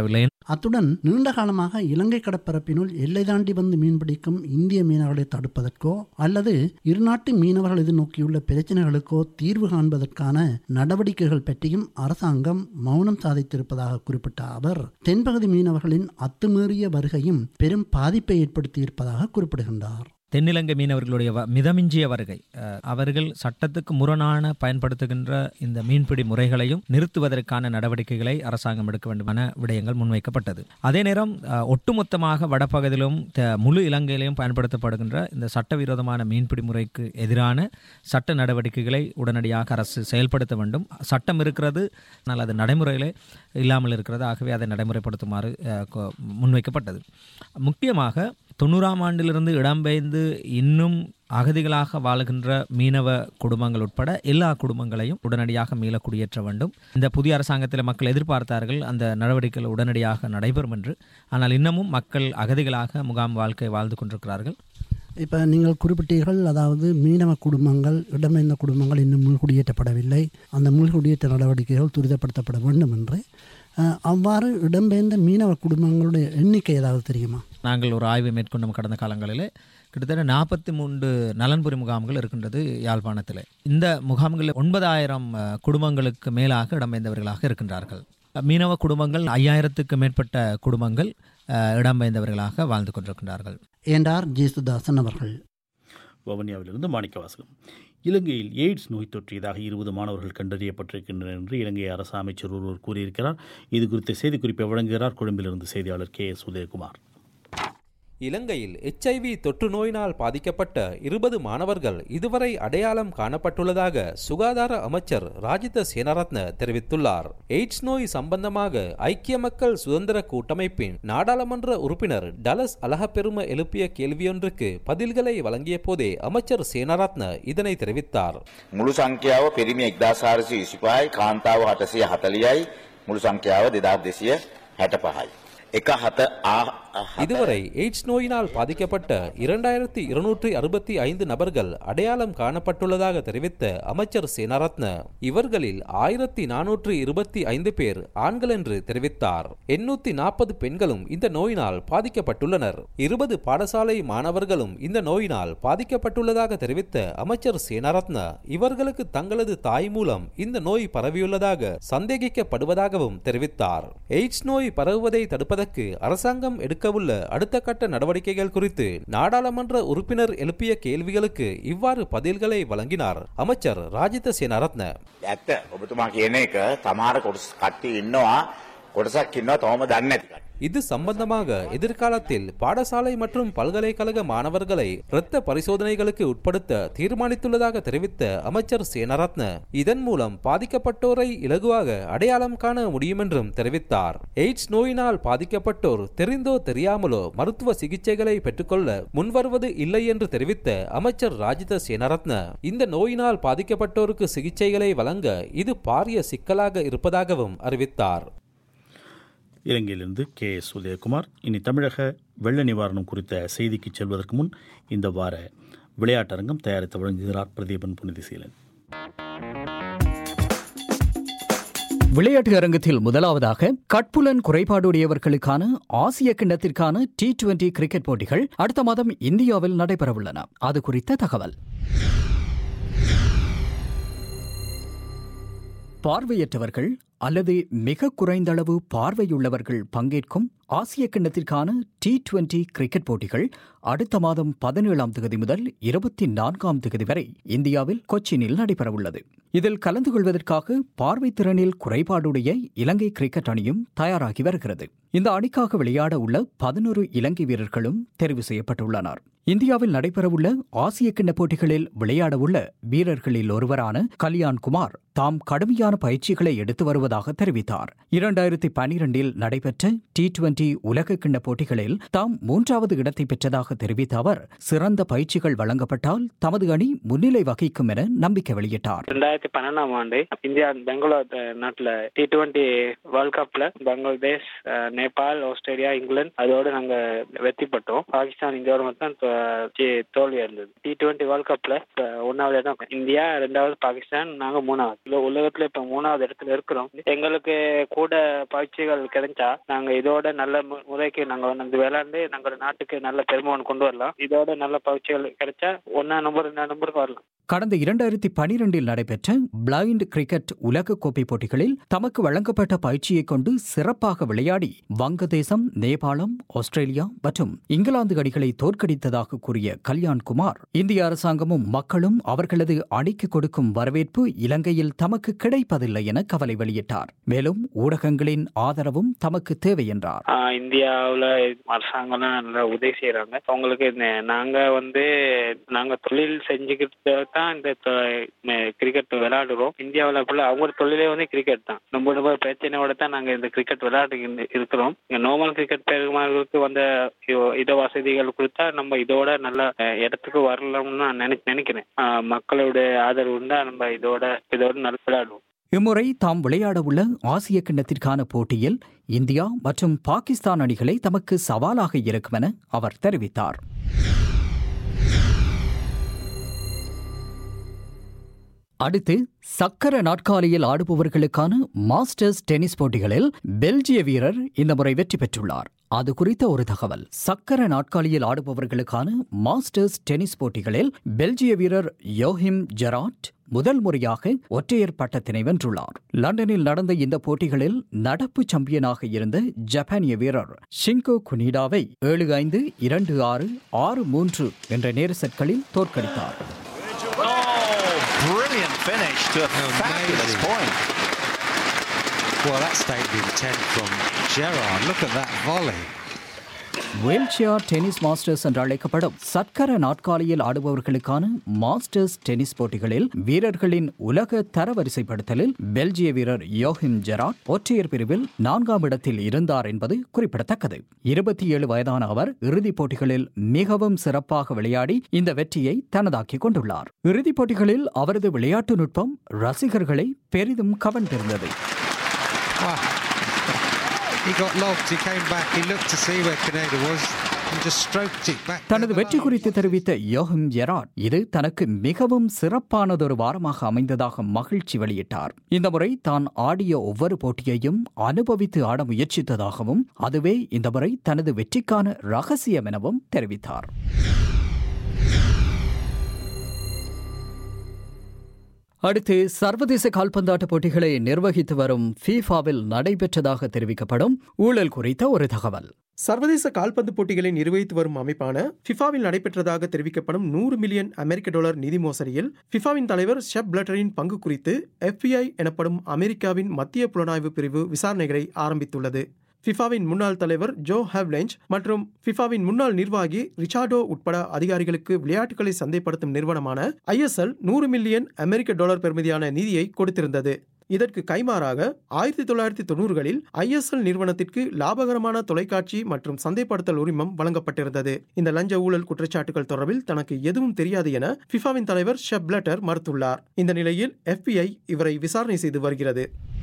அத்துடன் நீண்ட காலமாக இலங்கை கடற்பரப்பினுள் எல்லை தாண்டி வந்து மீன்பிடிக்கும் இந்திய மீனவர்களை தடுப்பதற்கோ அல்லது இருநாட்டு மீனவர்கள் எதிர்நோக்கியுள்ள பிரச்சனைகளுக்கோ தீர்வு காண்பதற்கான நடவடிக்கைகள் பற்றியும் அரசாங்கம் மௌனம் சாதித்திருப்பதாக குறிப்பிட்ட அவர் தென்பகுதி மீனவர்களின் அத்துமீறிய வருகையும் பெரும் பாதிப்பை ஏற்படுத்தியிருப்பதாக குறிப்பிடுகின்றார் தென்னிலங்கை மீனவர்களுடைய வ- மிதமிஞ்சிய வருகை அஹ், அவர்கள் சட்டத்துக்கு முரணான பயன்படுத்துகின்ற இந்த மீன்பிடி முறைகளையும் நிறுத்துவதற்கான நடவடிக்கைகளை அரசாங்கம் எடுக்க வேண்டுமான விடயங்கள் முன்வைக்கப்பட்டது அதே நேரம் அஹ், ஒட்டுமொத்தமாக வடபகுதியிலும் த- முழு இலங்கையிலும் பயன்படுத்தப்படுகின்ற இந்த சட்டவிரோதமான மீன்பிடி முறைக்கு எதிரான சட்ட நடவடிக்கைகளை உடனடியாக அரசு செயல்படுத்த வேண்டும் சட்டம் இருக்கிறது ஆனால் அது நடைமுறையிலே இல்லாமல் இருக்கிறது ஆகவே அதை நடைமுறைப்படுத்துமாறு அஹ், கொ- முன்வைக்கப்பட்டது முக்கியமாக தொண்ணூறாம் ஆண்டிலிருந்து இடம்பெயர்ந்து இன்னும் அகதிகளாக வாழுகின்ற மீனவ குடும்பங்கள் உட்பட எல்லா குடும்பங்களையும் உடனடியாக மீள குடியேற்ற வேண்டும் இந்த புதிய அரசாங்கத்தில் மக்கள் எதிர்பார்த்தார்கள் அந்த நடவடிக்கைகள் உடனடியாக நடைபெறும் என்று ஆனால் இன்னமும் மக்கள் அகதிகளாக முகாம் வாழ்க்கை வாழ்ந்து கொண்டிருக்கிறார்கள் இப்போ நீங்கள் குறிப்பிட்டீர்கள் அதாவது மீனவ குடும்பங்கள் இடம்பெயர்ந்த குடும்பங்கள் இன்னும் முள்குடியேற்றப்படவில்லை அந்த முள்குடியேற்ற நடவடிக்கைகள் துரிதப்படுத்தப்பட வேண்டும் என்று அஹ், அவ்வாறு இடம்பெயர்ந்த மீனவ குடும்பங்களுடைய எண்ணிக்கை ஏதாவது தெரியுமா நாங்கள் ஒரு ஆய்வை மேற்கொண்டோம் கடந்த காலங்களிலே கிட்டத்தட்ட நாற்பத்தி மூன்று நலன்புரி முகாம்கள் இருக்கின்றது யாழ்ப்பாணத்தில் இந்த முகாம்களில் ஒன்பதாயிரம் அஹ், குடும்பங்களுக்கு மேலாக இடம்பெயர்ந்தவர்களாக இருக்கின்றார்கள் மீனவ குடும்பங்கள் ஐயாயிரத்துக்கு மேற்பட்ட குடும்பங்கள் அஹ், இடம்பெயர்ந்தவர்களாக வாழ்ந்து கொண்டிருக்கின்றார்கள் என்றார் ஜேசுதாசன் அவர்கள் வவுனியாவிலிருந்து மாணிக்கவாசகம் இலங்கையில் எய்ட்ஸ் நோய் தொற்றியதாக இருபது மாணவர்கள் கண்டறியப்பட்டிருக்கின்றனர் என்று இலங்கை அரசு அமைச்சர் ஒருவர் கூறியிருக்கிறார் இது குறித்த செய்திக்குறிப்பை வழங்குகிறார் கொழும்பிலிருந்து செய்தியாளர் கே எஸ் உதயகுமார் இலங்கையில் எச்ஐவி தொற்று நோயினால் பாதிக்கப்பட்ட இருபது மாணவர்கள் இதுவரை அடையாளம் காணப்பட்டுள்ளதாக சுகாதார அமைச்சர் ராஜித சேனரத்ன தெரிவித்துள்ளார் எய்ட்ஸ் நோய் சம்பந்தமாக ஐக்கிய மக்கள் சுதந்திர கூட்டமைப்பின் நாடாளுமன்ற உறுப்பினர் டலஸ் அலஹப்பெரும எழுப்பிய கேள்வியொன்றுக்கு பதில்களை வழங்கிய போதே அமைச்சர் சேனரத்ன இதனை தெரிவித்தார் මුළු සංඛ්‍යාව පිරිමි එක්දාසාරසි විසිපහයි කාන්තාව හටසිය හතලියයි මුළු සංඛ්‍යාව දෙදා දෙසිය හැට පහයි. එක හත ආ இதுவரை எய்ட்ஸ் நோயினால் பாதிக்கப்பட்ட இரண்டாயிரத்தி இருநூற்றி அறுபத்தி ஐந்து நபர்கள் அடையாளம் காணப்பட்டுள்ளதாக தெரிவித்த அமைச்சர் சேனரத்ன இவர்களில் ஆயிரத்தி நானூற்று இருபத்தி ஐந்து பேர் ஆண்கள் என்று தெரிவித்தார் எண்ணூத்தி நாற்பது பெண்களும் இந்த நோயினால் பாதிக்கப்பட்டுள்ளனர் இருபது பாடசாலை மாணவர்களும் இந்த நோயினால் பாதிக்கப்பட்டுள்ளதாக தெரிவித்த அமைச்சர் சேனரத்ன இவர்களுக்கு தங்களது தாய் மூலம் இந்த நோய் பரவியுள்ளதாக சந்தேகிக்கப்படுவதாகவும் தெரிவித்தார் எய்ட்ஸ் நோய் பரவுவதை தடுப்பதற்கு அரசாங்கம் எடுக்கவுள்ள அடுத்த கட்ட நடவடிக்கைகள் குறித்து நாடாளுமன்ற உறுப்பினர் எழுப்பிய கேள்விகளுக்கு இவ்வாறு பதில்களை வழங்கினார் அமைச்சர் ராஜித சேனரத்ன ඇත්ත ඔබතුමා කියන එක තමාර කොටස් කට්ටි ඉන්නවා කොටසක් ඉන්නවා තවම දන්නේ නැති කට්ටිය. இது சம்பந்தமாக எதிர்காலத்தில் பாடசாலை மற்றும் பல்கலைக்கழக மாணவர்களை இரத்த பரிசோதனைகளுக்கு உட்படுத்த தீர்மானித்துள்ளதாக தெரிவித்த அமைச்சர் சேனரத்ன இதன் மூலம் பாதிக்கப்பட்டோரை இலகுவாக அடையாளம் காண முடியும் என்றும் தெரிவித்தார் எய்ட்ஸ் நோயினால் பாதிக்கப்பட்டோர் தெரிந்தோ தெரியாமலோ மருத்துவ சிகிச்சைகளை பெற்றுக்கொள்ள முன்வருவது இல்லை என்று தெரிவித்த அமைச்சர் ராஜித சேனரத்ன இந்த நோயினால் பாதிக்கப்பட்டோருக்கு சிகிச்சைகளை வழங்க இது பாரிய சிக்கலாக இருப்பதாகவும் அறிவித்தார் இலங்கையிலிருந்து கே எஸ் உதயகுமார் இனி தமிழக வெள்ள நிவாரணம் குறித்த செய்திக்கு செல்வதற்கு முன் இந்த வார விளையாட்டரங்கம் தயாரித்து வழங்குகிறார் பிரதீபன் புனிதிசீலன் விளையாட்டு அரங்கத்தில் முதலாவதாக கட்புலன் குறைபாடுடையவர்களுக்கான ஆசிய கிண்ணத்திற்கான டி டுவெண்டி கிரிக்கெட் போட்டிகள் அடுத்த மாதம் இந்தியாவில் நடைபெறவுள்ளன அது குறித்த தகவல் பார்வையற்றவர்கள் அல்லது மிக குறைந்த அளவு பார்வையுள்ளவர்கள் பங்கேற்கும் ஆசிய கிண்ணத்திற்கான டி டுவெண்டி கிரிக்கெட் போட்டிகள் அடுத்த மாதம் பதினேழாம் தேதி முதல் இருபத்தி நான்காம் தேதி வரை இந்தியாவில் கொச்சினில் நடைபெறவுள்ளது இதில் கலந்து கொள்வதற்காக பார்வைத்திறனில் குறைபாடுடைய இலங்கை கிரிக்கெட் அணியும் தயாராகி வருகிறது இந்த அணிக்காக விளையாட உள்ள பதினோரு இலங்கை வீரர்களும் தெரிவு செய்யப்பட்டுள்ளனர் இந்தியாவில் நடைபெறவுள்ள ஆசிய கிண்ண போட்டிகளில் விளையாடவுள்ள வீரர்களில் ஒருவரான கல்யாண் குமார் தாம் கடுமையான பயிற்சிகளை எடுத்து வருவதாக தெரிவித்தார் இரண்டாயிரத்தி பனிரெண்டில் நடைபெற்ற டி டுவெண்டி உலக கிண்ண போட்டிகளில் தாம் மூன்றாவது இடத்தை பெற்றதாக தெரிவித்த அவர் சிறந்த பயிற்சிகள் வழங்கப்பட்டால் தமது அணி முன்னிலை வகிக்கும் என நம்பிக்கை வெளியிட்டார் ரெண்டாயிரத்தி பன்னெண்டாம் ஆண்டு இந்தியா பெங்களூர் நாட்டுல டி டுவெண்டி வேர்ல்ட் கப்ல பங்களாதேஷ் அஹ், நேபாள் ஆஸ்திரேலியா இங்கிலாந்து அதோட நாங்க வெற்றி பெற்றோம் பாகிஸ்தான் இந்தியாவோட மட்டும் தோ- சி- தோல்வி இருந்தது டி டுவெண்டி வேர்ல்ட் கப்ல இப்ப ஒன்னாவது இடம் இந்தியா ரெண்டாவது பாகிஸ்தான் நாங்க மூணாவது இல்ல உலகத்துல இப்ப மூணாவது இடத்துல இருக்கிறோம் எங்களுக்கு கூட பயிற்சிகள் கிடைச்சா நாங்க இதோட நல்ல மு- முறைக்கு நாங்க வந்து விளையாண்டு நாங்க நாட்டுக்கு நல்ல பெருமான் கொண்டு வரலாம் இதோட நல்ல பயிற்சிகள் கிடைச்சா ஒன்னா நம்பர் ரெண்டாம் நம்பருக்கு வரலாம் கடந்த இரண்டாயிரத்தி பனிரெண்டில் நடைபெற்ற பிளைண்ட் கிரிக்கெட் உலகக்கோப்பை போட்டிகளில் தமக்கு வழங்கப்பட்ட பயிற்சியைக் கொண்டு சிறப்பாக விளையாடி வங்கதேசம் நேபாளம் ஆஸ்திரேலியா மற்றும் இங்கிலாந்து அணிகளை தோற்கடித்ததாக கூறிய கல்யாண் குமார் இந்திய அரசாங்கமும் மக்களும் அவர்களது அணிக்கு கொடுக்கும் வரவேற்பு இலங்கையில் தமக்கு கிடைப்பதில்லை என கவலை வெளியிட்டார் மேலும் ஊடகங்களின் ஆதரவும் தமக்கு தேவை என்றார் ஆஹ் இந்தியாவுல அரசாங்கம்லாம் நல்லா உதவி செய்யறாங்க அவங்களுக்கு நே- நாங்க வந்து நாங்க தொழில் செஞ்சுக்கிட்டு தான் இந்த கிரிக்கெட் விளையாடுறோம் இந்தியாவுல ஃபுல்லா அவங்க தொழிலே வந்து கிரிக்கெட் தான் ரொம்ப ரொம்ப பிரச்சனையோட தான் நாங்க இந்த கிரிக்கெட் விளையாட்டு இருக்கிறோம் இங்க நார்மல் கிரிக்கெட் பெருமாளுக்கு வந்த இ- இத வசதிகள் கொடுத்தா நம்ம இதோட நல்ல அஹ், இடத்துக்கு வரலாம்னு நான் நினை நினைக்கிறேன் ஆஹ் மக்களோட ஆதரவு இருந்தா நம்ம இதோட இதோட நல்லா விளையாடுவோம் இம்முறை தாம் விளையாடவுள்ள ஆசிய கிண்ணத்திற்கான போட்டியில் இந்தியா மற்றும் பாகிஸ்தான் அணிகளை தமக்கு சவாலாக இருக்கும் என அவர் தெரிவித்தார் அடுத்து சக்கர நாட்காலியில் ஆடுபவர்களுக்கான மாஸ்டர்ஸ் டென்னிஸ் போட்டிகளில் பெல்ஜிய வீரர் இந்த முறை வெற்றி பெற்றுள்ளார் அது குறித்த ஒரு தகவல் சக்கர நாட்காலியில் ஆடுபவர்களுக்கான மாஸ்டர்ஸ் டென்னிஸ் போட்டிகளில் பெல்ஜிய வீரர் யோஹிம் ஜெராட் முதல் முறையாக ஒற்றையர் பட்டத்தினை வென்றுள்ளார் லண்டனில் நடந்த இந்த போட்டிகளில் நடப்பு சாம்பியனாக இருந்த ஜப்பானிய வீரர் ஷிங்கோ குனிடாவை ஏழு ஐந்து இரண்டு ஆறு ஆறு மூன்று என்ற நேர செட்களில் தோற்கடித்தார் Brilliant finish to a fabulous point. Well, that stayed intent from Gerard. Look at that volley. வேல்ஷியார் டென்னிஸ் மாஸ்டர்ஸ் என்று அழைக்கப்படும் சக்கர நாட்காலியில் ஆடுபவர்களுக்கான மாஸ்டர்ஸ் டென்னிஸ் போட்டிகளில் வீரர்களின் உலக தரவரிசைப்படுத்தலில் பெல்ஜிய வீரர் யோஹிம் ஜெராட் ஒற்றையர் பிரிவில் நான்காம் இடத்தில் இருந்தார் என்பது குறிப்பிடத்தக்கது இருபத்தி ஏழு வயதான அவர் இறுதிப் போட்டிகளில் மிகவும் சிறப்பாக விளையாடி இந்த வெற்றியை தனதாக்கிக் கொண்டுள்ளார் இறுதிப் போட்டிகளில் அவரது விளையாட்டு நுட்பம் ரசிகர்களை பெரிதும் கவர்ந்திருந்தது He got logged. He came back. He looked to see where Canada was and just stroked it back. தனது வெற்றி குறித்து தெரிவித்த யோகம் ஜெராட் இது தனக்கு மிகவும் சிறப்பானதொரு வாரமாக அமைந்ததாக மகிழ்ச்சி வெளியிட்டார் இந்த முறை தான் ஆடிய ஒவ்வொரு போட்டியையும் அனுபவித்து ஆட முயற்சித்ததாகவும் அதுவே இந்த முறை தனது வெற்றிக்கான ரகசியம் எனவும் தெரிவித்தார் அடுத்து சர்வதேச கால்பந்தாட்ட போட்டிகளை நிர்வகித்து வரும் ஃபீஃபாவில் நடைபெற்றதாக தெரிவிக்கப்படும் ஊழல் குறித்த ஒரு தகவல் சர்வதேச கால்பந்து போட்டிகளை நிர்வகித்து வரும் அமைப்பான ஃபிஃபாவில் நடைபெற்றதாக தெரிவிக்கப்படும் நூறு மில்லியன் அமெரிக்க டாலர் நிதி மோசடியில் ஃபிஃபாவின் தலைவர் ஷெப் பிளட்டரின் பங்கு குறித்து FBI எனப்படும் அமெரிக்காவின் மத்திய புலனாய்வு பிரிவு விசாரணைகளை ஆரம்பித்துள்ளது ஃபிஃபாவின் முன்னாள் தலைவர் ஜோ ஹெவ்லெஞ்ச் மற்றும் ஃபிஃபாவின் முன்னாள் நிர்வாகி ரிச்சார்டோ உட்பட அதிகாரிகளுக்கு விளையாட்டுகளை சந்தைப்படுத்தும் நிறுவனமான ஐஎஸ்எல் நூறு மில்லியன் அமெரிக்க டாலர் பெறுமதியான நிதியை கொடுத்திருந்தது இதற்கு கைமாறாக ஆயிரத்தி தொள்ளாயிரத்தி தொண்ணூறுகளில் ஐஎஸ்எல் நிறுவனத்திற்கு லாபகரமான தொலைக்காட்சி மற்றும் சந்தைப்படுத்தல் உரிமம் வழங்கப்பட்டிருந்தது இந்த லஞ்ச ஊழல் குற்றச்சாட்டுகள் தொடர்பில் தனக்கு எதுவும் தெரியாது என ஃபிஃபாவின் தலைவர் ஷெப் பிளட்டர் மறுத்துள்ளார் இந்த நிலையில் FBI இவரை விசாரணை செய்து வருகிறது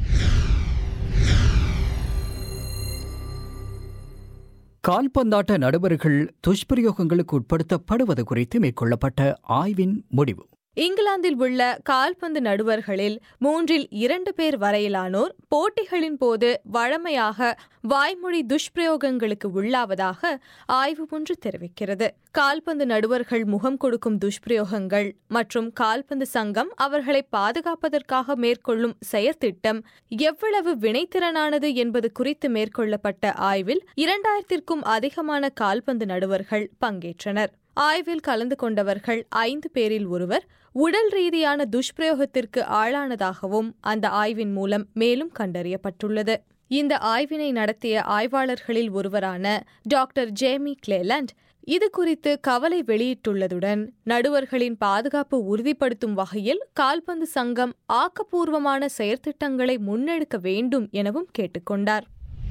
கால்பந்தாட்ட நடுவர்கள் துஷ்பிரயோகங்களுக்கு உட்படுத்தப்படுவது குறித்து மேற்கொள்ளப்பட்ட ஆய்வின் முடிவு இங்கிலாந்தில் உள்ள கால்பந்து நடுவர்களில் மூன்றில் இரண்டு பேர் வரையிலானோர் போட்டிகளின் போது வழமையாக வாய்மொழி துஷ்பிரயோகங்களுக்கு உள்ளாவதாக ஆய்வு ஒன்று தெரிவிக்கிறது கால்பந்து நடுவர்கள் முகம் கொடுக்கும் துஷ்பிரயோகங்கள் மற்றும் கால்பந்து சங்கம் அவர்களை பாதுகாப்பதற்காக மேற்கொள்ளும் செயற்திட்டம் எவ்வளவு வினைத்திறனானது என்பது குறித்து மேற்கொள்ளப்பட்ட ஆய்வில் இரண்டாயிரத்திற்கும் அதிகமான கால்பந்து நடுவர்கள் பங்கேற்றனர் ஆய்வில் கலந்து கொண்டவர்கள் ஐந்து பேரில் ஒருவர் உடல் ரீதியான துஷ்பிரயோகத்திற்கு ஆளானதாகவும் அந்த ஆய்வின் மூலம் மேலும் கண்டறியப்பட்டுள்ளது இந்த ஆய்வினை நடத்திய ஆய்வாளர்களில் ஒருவரான டாக்டர் ஜேமி கிளேலண்ட் இது குறித்து கவலை வெளியிட்டுள்ளதுடன் நடுவர்களின் பாதுகாப்பு உறுதிப்படுத்தும் வகையில் கால்பந்து சங்கம் ஆக்கப்பூர்வமான செயற்திட்டங்களை முன்னெடுக்க வேண்டும் எனவும் கேட்டுக்கொண்டார்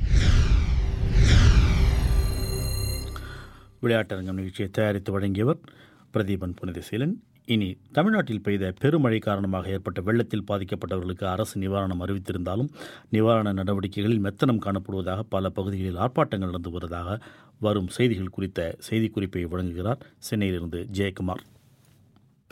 விளையாட்டரங்கம் நிகழ்ச்சியை தயாரித்து வழங்கியவர் பிரதீபன் புனிதசீலன் இனி தமிழ்நாட்டில் பெய்த பெருமழை காரணமாக ஏற்பட்ட வெள்ளத்தில் பாதிக்கப்பட்டவர்களுக்கு அரசு நிவாரணம் அறிவித்திருந்தாலும் நிவாரண நடவடிக்கைகளில் மெத்தனம் காணப்படுவதாக பல பகுதிகளில் ஆர்ப்பாட்டங்கள் நடந்து வருவதாக வரும் செய்திகள் குறித்த செய்திக்குறிப்பை வழங்குகிறார் சென்னையிலிருந்து ஜெயக்குமார்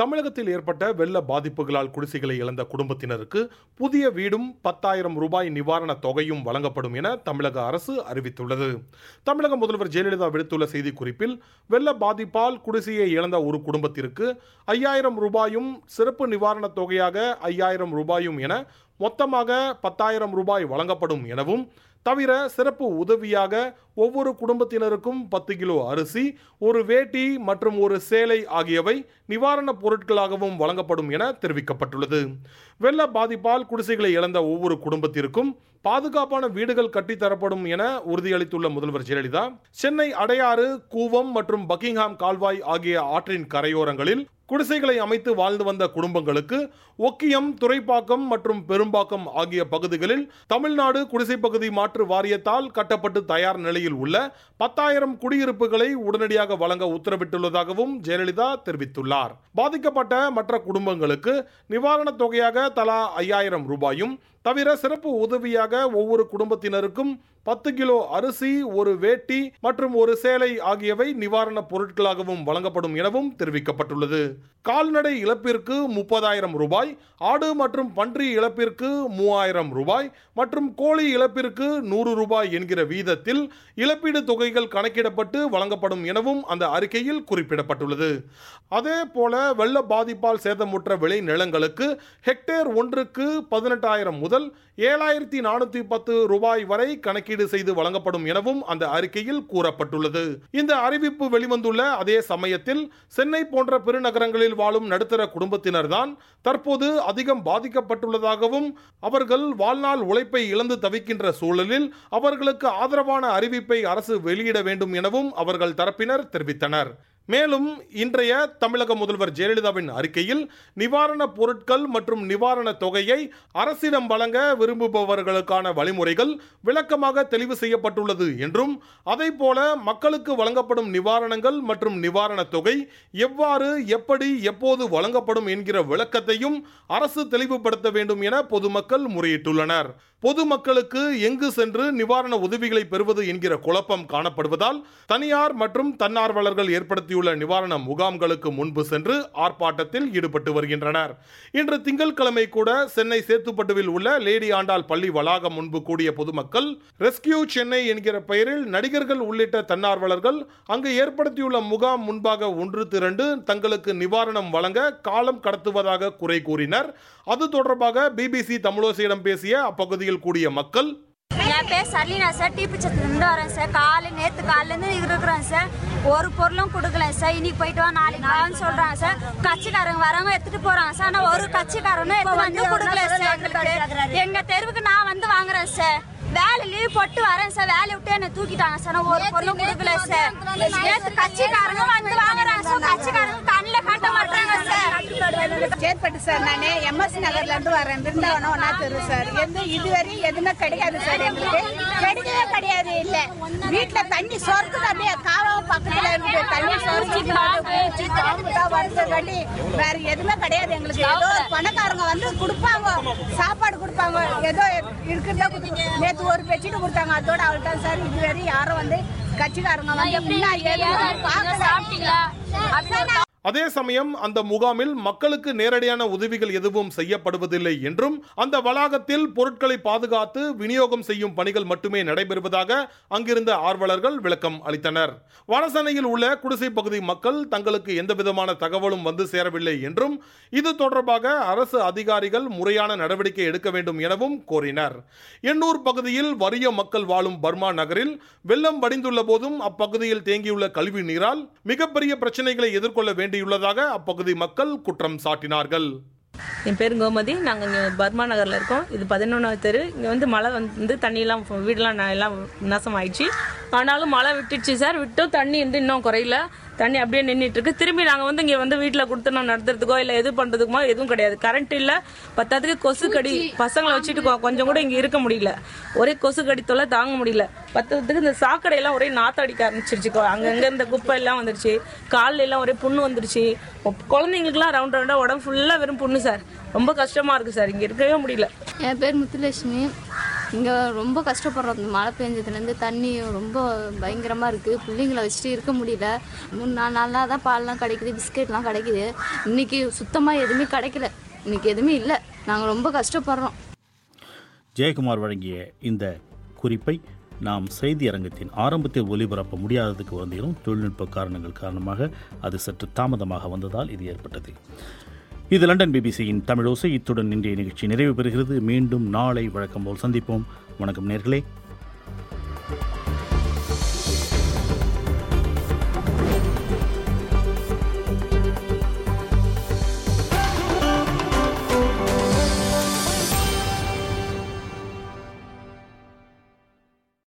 தமிழகத்தில் ஏற்பட்ட வெள்ள பாதிப்புகளால் குடிசைகளை இழந்த குடும்பத்தினருக்கு புதிய வீடும் பத்தாயிரம் ரூபாய் நிவாரண தொகையும் வழங்கப்படும் என தமிழக அரசு அறிவித்துள்ளது தமிழக முதல்வர் ஜெயலலிதா விடுத்துள்ள செய்திக்குறிப்பில் வெள்ள பாதிப்பால் குடிசையை இழந்த ஒரு குடும்பத்திற்கு ஐயாயிரம் ரூபாயும் சிறப்பு நிவாரணத் தொகையாக ஐயாயிரம் ரூபாயும் என மொத்தமாக பத்தாயிரம் ரூபாய் வழங்கப்படும் எனவும் தவிர சிறப்பு உதவியாக ஒவ்வொரு குடும்பத்தினருக்கும் பத்து கிலோ அரிசி ஒரு வேட்டி மற்றும் ஒரு சேலை ஆகியவை நிவாரணப் பொருட்களாகவும் வழங்கப்படும் என தெரிவிக்கப்பட்டுள்ளது வெள்ள பாதிப்பால் குடிசைகளை இழந்த ஒவ்வொரு குடும்பத்திற்கும் பாதுகாப்பான வீடுகள் கட்டித்தரப்படும் என உறுதியளித்துள்ள முதல்வர் ஜெயலலிதா சென்னை அடையாறு கூவம் மற்றும் பக்கிங்ஹாம் கால்வாய் ஆகிய ஆற்றின் கரையோரங்களில் குடிசைகளை அமைத்து வாழ்ந்து வந்த குடும்பங்களுக்கு ஒக்கியம் துறைப்பாக்கம் மற்றும் பெரும்பாக்கம் ஆகிய பகுதிகளில் தமிழ்நாடு குடிசை பகுதி மாற்று வாரியத்தால் கட்டப்பட்டு தயார் நிலையில் உள்ள பத்தாயிரம் குடியிருப்புகளை உடனடியாக வழங்க உத்தரவிட்டுள்ளதாகவும் ஜெயலலிதா தெரிவித்துள்ளார் பாதிக்கப்பட்ட மற்ற குடும்பங்களுக்கு நிவாரணத் தொகையாக தலா ஐயாயிரம் ரூபாயும் தவிர சிறப்பு உதவியாக ஒவ்வொரு குடும்பத்தினருக்கும் பத்து கிலோ அரிசி ஒரு வேட்டி மற்றும் ஒரு சேலை ஆகியவை நிவாரணப் பொருட்களாகவும் வழங்கப்படும் எனவும் தெரிவிக்கப்பட்டுள்ளது கால்நடை இழப்பிற்கு முப்பதாயிரம் ரூபாய் ஆடு மற்றும் பன்றி இழப்பிற்கு மூவாயிரம் ரூபாய் மற்றும் கோழி இழப்பிற்கு நூறு ரூபாய் என்கிற வீதத்தில் இழப்பீடு தொகைகள் கணக்கிடப்பட்டு வழங்கப்படும் எனவும் அந்த அறிக்கையில் குறிப்பிடப்பட்டுள்ளது அதே போல வெள்ள பாதிப்பால் சேதமுற்ற விளை நிலங்களுக்கு ஹெக்டேர் ஒன்றுக்கு பதினெட்டாயிரம் முதல் ஏழாயிரத்தி நானூத்தி பத்து ரூபாய் வரை கணக்கீடு செய்து வழங்கப்படும் எனவும் அந்த அறிக்கையில் கூறப்பட்டுள்ளது இந்த அறிவிப்பு வெளிவந்துள்ள அதே சமயத்தில் சென்னை போன்ற பெருநகரங்களில் வாழும் நடுத்தர குடும்பத்தினர்தான் தற்போது அதிகம் பாதிக்கப்பட்டுள்ளதாகவும் அவர்கள் வாழ்நாள் உழைப்பை இழந்து தவிக்கின்ற சூழலில் அவர்களுக்கு ஆதரவான அறிவிப்பை அரசு வெளியிட வேண்டும் எனவும் அவர்கள் தரப்பினர் தெரிவித்தனர் மேலும் இன்றைய தமிழக முதல்வர் ஜெயலலிதாவின் அறிக்கையில் நிவாரணப் பொருட்கள் மற்றும் நிவாரணத் தொகையை அரசிடம் வழங்க விரும்புபவர்களுக்கான வழிமுறைகள் விளக்கமாக தெளிவு செய்யப்பட்டுள்ளது என்றும் போல மக்களுக்கு வழங்கப்படும் நிவாரணங்கள் மற்றும் நிவாரணத் தொகை எவ்வாறு எப்படி எப்போது வழங்கப்படும் என்கிற விளக்கத்தையும் அரசு தெளிவுபடுத்த வேண்டும் என பொதுமக்கள் முறையிட்டுள்ளனர் பொதுமக்களுக்கு எங்கு சென்று நிவாரண உதவிகளை பெறுவது என்கிற குழப்பம் காணப்படுவதால் தனியார் மற்றும் தன்னார்வலர்கள் ஏற்படுத்தியுள்ள நிவாரண முகாம்களுக்கு முன்பு சென்று ஆர்ப்பாட்டத்தில் ஈடுபட்டு வருகின்றனர் இன்று திங்கட்கிழமை கூட சென்னை சேத்துப்பட்டுவில் உள்ள லேடி ஆண்டாள் பள்ளி வளாகம் முன்பு கூடிய பொதுமக்கள் ரெஸ்கியூ சென்னை என்கிற பெயரில் நடிகர்கள் உள்ளிட்ட தன்னார்வலர்கள் அங்கு ஏற்படுத்தியுள்ள முகாம் முன்பாக ஒன்று திரண்டு தங்களுக்கு நிவாரணம் வழங்க காலம் கடத்துவதாக குறை கூறினர் அது தொடர்பாக பிபிசி தமிழோசியிடம் பேசிய அப்பகுதியில் கூடிய மக்கள் என் பேர் சலீனா சார் டீப்பிச்சத்துலேருந்து வரேன் சார் காலை நேற்று காலையிலேருந்து இருக்கிறேன் சார் ஒரு பொருளும் கொடுக்கல சார் இன்னைக்கு போயிட்டு வா நாளைக்கு வான்னு சொல்றாங்க சார் கட்சிக்காரங்க வரவங்க எடுத்துட்டு போறாங்க சார் ஆனால் ஒரு கட்சிக்காரனும் எடுத்து வந்து கொடுக்கல சார் எங்களுக்கு எங்க தெருவுக்கு நான் வந்து வாங்குறேன் சார் வேலை லீவ் போட்டு வரேன் சார் வேலையை விட்டு என்ன தூக்கிட்டாங்க சார் நான் ஒரு பொருளும் கொடுக்கல சார் நேற்று கட்சிக்காரங்க வந்து வாங்குறாங்க சார் கட்சிக்காரங்க கண்ணில் காட்ட மாட்டாங்க சார் சேத்பட்டு சார் நான் எம்எஸ் நகர்ல இருந்து வரேன் பிருந்தாவனம் ஒன்னா தெரு சார் எந்த இதுவரை எதுவுமே கிடையாது சார் எங்களுக்கு கிடைக்கவே கிடையாது இல்ல வீட்டுல தண்ணி சொர்க்குது அப்படியே காவாவும் பக்கத்துல இருக்குது தண்ணி சொர்க்கு தான் வருது கட்டி வேற எதுவுமே கிடையாது எங்களுக்கு ஏதோ பணக்காரங்க வந்து கொடுப்பாங்க சாப்பாடு கொடுப்பாங்க ஏதோ இருக்கிறதா நேற்று ஒரு பெட்ஷீட் கொடுத்தாங்க அதோட அவள் தான் சார் இதுவரை யாரும் வந்து கட்சிக்காரங்க வந்து முன்னாடி எதுவும் பார்க்கல அதே சமயம் அந்த முகாமில் மக்களுக்கு நேரடியான உதவிகள் எதுவும் செய்யப்படுவதில்லை என்றும் அந்த வளாகத்தில் பொருட்களை பாதுகாத்து விநியோகம் செய்யும் பணிகள் மட்டுமே நடைபெறுவதாக அங்கிருந்த ஆர்வலர்கள் விளக்கம் அளித்தனர் வனசனையில் உள்ள குடிசை பகுதி மக்கள் தங்களுக்கு எந்தவிதமான தகவலும் வந்து சேரவில்லை என்றும் இது தொடர்பாக அரசு அதிகாரிகள் முறையான நடவடிக்கை எடுக்க வேண்டும் எனவும் கோரினர் எண்ணூர் பகுதியில் வறிய மக்கள் வாழும் பர்மா நகரில் வெள்ளம் வடிந்துள்ள போதும் அப்பகுதியில் தேங்கியுள்ள கழிவு நீரால் மிகப்பெரிய பிரச்சனைகளை எதிர்கொள்ள வேண்டியுள்ளதாக அப்பகுதி மக்கள் குற்றம் சாட்டினார்கள் என் பேர் கோமதி நாங்கள் இங்கே பர்மா நகரில் இருக்கோம் இது பதினொன்றாவது தெரு இங்கே வந்து மழை வந்து தண்ணியெல்லாம் வீடெல்லாம் ந- எல்லாம் நாசம் ஆயிடுச்சு ஆனாலும் மழை விட்டுடுச்சு சார் விட்டும் தண்ணி வந்து இன்னும் குறையல தண்ணி அப்படியே நின்றுட்டு இருக்கு திரும்பி நாங்கள் வந்து இங்கே வந்து வீட்டில் கொடுத்து நான் நடத்துறதுக்கோ இல்லை எது பண்ணுறதுக்குமோ எதுவும் கிடையாது கரண்ட் இல்லை பத்தாத்துக்கு கொசு கடி பசங்களை வச்சுட்டு கொ- கொஞ்சம் கூட இங்கே இருக்க முடியல ஒரே கொசு கடி தொல்லை தாங்க முடியல பத்தத்துக்கு இந்த சாக்கடையெல்லாம் ஒரே நாத்தம் அடிக்க ஆரம்பிச்சிருச்சு கொ- அங்கங்க இந்த குப்பை எல்லாம் வந்துருச்சு காலில் எல்லாம் ஒரே புண்ணு வந்துருச்சு ஒப்- குழந்தைங்களுக்குலாம் ரவுண்ட் ரவுண்டாக உடம்பு ஃபுல்லாக வெறும் புண்ணு சார் ரொம்ப கஷ்டமா இருக்கு சார் இங்கே இருக்கவே முடியல என் பேர் முத்துலட்சுமி இங்கே ரொம்ப கஷ்டப்படுறோம் இந்த மழை பெஞ்சதுலேருந்து தண்ணி ரொம்ப பயங்கரமாக இருக்குது பிள்ளைங்கள வச்சுட்டு இருக்க முடியல மூணு நாலு நாளாக தான் பால்லாம் கிடைக்குது பிஸ்கெட்லாம் கிடைக்குது இன்னைக்கு சுத்தமாக எதுவுமே கிடைக்கல இன்னைக்கு எதுவுமே இல்லை நாங்கள் ரொம்ப கஷ்டப்படுறோம் ஜெயக்குமார் வழங்கிய இந்த குறிப்பை நாம் செய்தி அரங்கத்தின் ஆரம்பத்தில் ஒலிபரப்ப முடியாததுக்கு வந்திரும் தொழில்நுட்ப காரணங்கள் காரணமாக அது சற்று தாமதமாக வந்ததால் இது ஏற்பட்டது இது லண்டன் பிபிசியின் தமிழோசை இத்துடன் இன்றைய நிகழ்ச்சி நிறைவு பெறுகிறது மீண்டும் நாளை வழக்கம் போல் சந்திப்போம் வணக்கம் நேர்களே